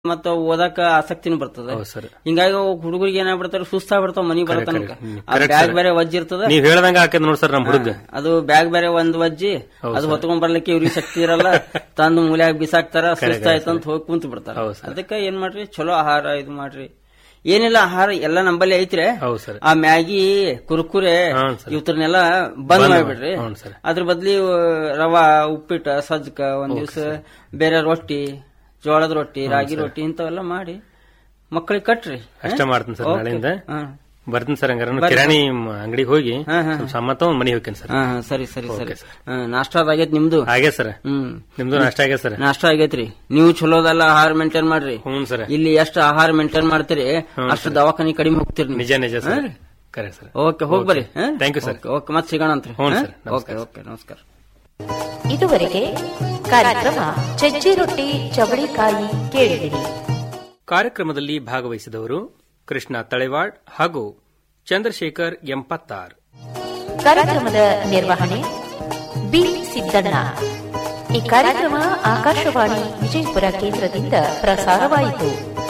ಮತ್ತ ಓದಾಕ ಆಸಕ್ತಿನೂ ಬರ್ತದ ಹೌದು ಸರ್ ಹಿಂಗಾಗಿ ಹುಡುಗರಿಗೆ ಏನಾಗ್ಬಿಡ್ತಾರ ಸುಸ್ತಾಗ್ಬಿಡ್ತಾವ ಮನಿ ಬರತನಕ ಹ್ಮ್. ಆ ಬ್ಯಾಗ್ ಬೇರೆ ವಜ್ಜಿ ಇರ್ತದ ನೀವ್ ಹೇಳ್ದಂಗ ಹಾಕಿದ್ ನೋಡ್ ಸರ್ ನಮ್ ಹುಡುಗ ಅದು ಬ್ಯಾಗ್ ಬೇರೆ ಒಂದ್ ವಜ್ಜಿ ಅದು ಹೊತ್ಕೊಂಡ್ ಬರ್ಲಿಕ್ಕೆ ಇವ್ರಿಗೆ ಶಕ್ತಿ ಇರಲ್ಲ ತಂದು ಮೂಲ್ಯಾಗ ಬಿಸಾಕ್ತಾರ ಸುಸ್ತಾಯ್ತು ಅಂತ ಹೋಗಿ ಕುಂತ ಬಿಡ್ತಾರ ಹೌದು ಸರ್. ಅದಕ್ಕ ಏನ್ ಮಾಡ್ರಿ ಚಲೋ ಆಹಾರ ಇದು ಮಾಡ್ರಿ ಏನಿಲ್ಲ ಆಹಾರ ಎಲ್ಲ ನಂಬಲ್ಲಿ ಐತ್ರಿ ಹೌದು ಸರ್ ಆ ಮ್ಯಾಗಿ ಕುರ್ಕುರೆ ಹ್ಞೂ ಸರ್. ಇವತ್ರನ್ನೆಲ್ಲ ಬಂದ್ ಮಾಡ್ಬಿಡ್ರಿ ಹ್ಞೂ ಸರ್ ಅದ್ರ ಬದ್ಲಿ ಆ, ರವಾ ಉಪ್ಪಿಟ್ಟ ಸಜ್ಜಕ ಒಂದ್ ದಿವ್ಸ ಬೇರೆ ರೊಟ್ಟಿ ಜೋಳದ ರೊಟ್ಟಿ ರಾಗಿ ರೊಟ್ಟಿ ಇಂಥವೆಲ್ಲ ಮಾಡಿ ಮಕ್ಕಳಿಗೆ ಕಟ್ರಿ ಅಷ್ಟ ಮಾಡ್ತೀನಿ ಸರ್ ನಾಳೆಯಿಂದ ಹಾ ಬರ್ತೀನಿ ಸರ್ ಹಂಗಾರ ಕಿರಾಣಿ ಅಂಗಡಿಗೆ ಹೋಗಿ ಹಾ, ಹಾ. ಸ್ವಲ್ಪ ಸಾಮಾನ್ ತಗೊಂಡ್ ಮನೆಗೆ ಹೋಗ್ತೀನಿ ಸರ್ ಹಾ ಹಾ, ಸರಿ ಸರಿ ಸರಿ ಹಾ, ನಾಷ್ಟಾದ್ ಆಗೈತ್ ನಿಮ್ದು ಹಾಗೆ ಸರ್ ಹ್ಮ್ ನಿಮ್ದು ನಾಷ್ಟ ಆಗ್ಯದ ಸರ್ ನಾಷ್ಟ ಆಗೈತ್ರಿ ನೀವು ಚಲೋದಲ್ಲ ಆಹಾರ ಮೇಂಟೈನ್ ಮಾಡ್ರಿ ಹ್ಞೂ ಸರ್ ಇಲ್ಲಿ ಎಷ್ಟು ಆಹಾರ ಮೇಂಟೈನ್ ಮಾಡ್ತೀರಿ ಅಷ್ಟು ದವಾಖಾನಿ ಕಡಿಮೆ ಹೋಗ್ತೀರಿ ನೀವು ನಿಜ ನಿಜ ಸರ್ ಕರೆ ಸರ್ ಓಕೆ ಹೋಗ್ ಬರ್ರಿ Thank you, sir. ಓಕೆ ಮತ್ತೆ ಸಿಗೋಣ ಅಂತ್ರಿ ಹ್ಞೂ, ಹಾ? sir. ನಮಸ್ಕಾರ. ಓಕೆ ಓಕೆ ನಮಸ್ಕಾರ ಇದುವರೆಗೆ ಕಾರ್ಯಕ್ರಮ ಸಜ್ಜಿ ರೊಟ್ಟಿ ಚವಳಿಕಾಯಿ ಕೇಳಿದಿರಿ ಕಾರ್ಯಕ್ರಮದಲ್ಲಿ ಭಾಗವಹಿಸಿದವರು ಕೃಷ್ಣ ತಳೆವಾಡ್ ಹಾಗೂ ಚಂದ್ರಶೇಖರ್ ಎಂಪತ್ತಾರ್ ಕಾರ್ಯಕ್ರಮದ ನಿರ್ವಹಣೆ ಬಿ ಸಿದ್ದಣ್ಣ ಈ ಕಾರ್ಯಕ್ರಮ ಆಕಾಶವಾಣಿ ವಿಜಯಪುರ ಕೇಂದ್ರದಿಂದ ಪ್ರಸಾರವಾಯಿತು